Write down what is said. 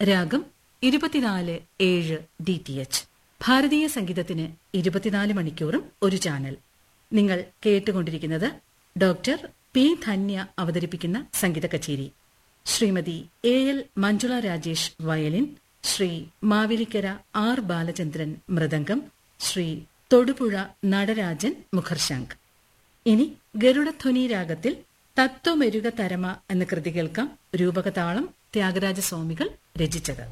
രാഗം ഇരുപത്തിനാല് ഏഴ് ഡി ടി എച്ച് ഭാരതീയ സംഗീതത്തിന് ഇരുപത്തിനാല് മണിക്കൂറും ഒരു ചാനൽ നിങ്ങൾ കേട്ടുകൊണ്ടിരിക്കുന്നത് ഡോക്ടർ പി ധന്യ അവതരിപ്പിക്കുന്ന സംഗീത കച്ചേരി Shrimati A L Manjula Rajesh violin Shri Mavelikara R Balachandran mridangam Shri Thodupuzha Natarajan മുഖർശാങ്ക് ഇനി ഗരുഡധ്വനി രാഗത്തിൽ തത്വമെരുക തരമ എന്ന കൃതി കേൾക്കാം രൂപകതാളം ത്യാഗരാജസ്വാമികൾ രചിച്ചത്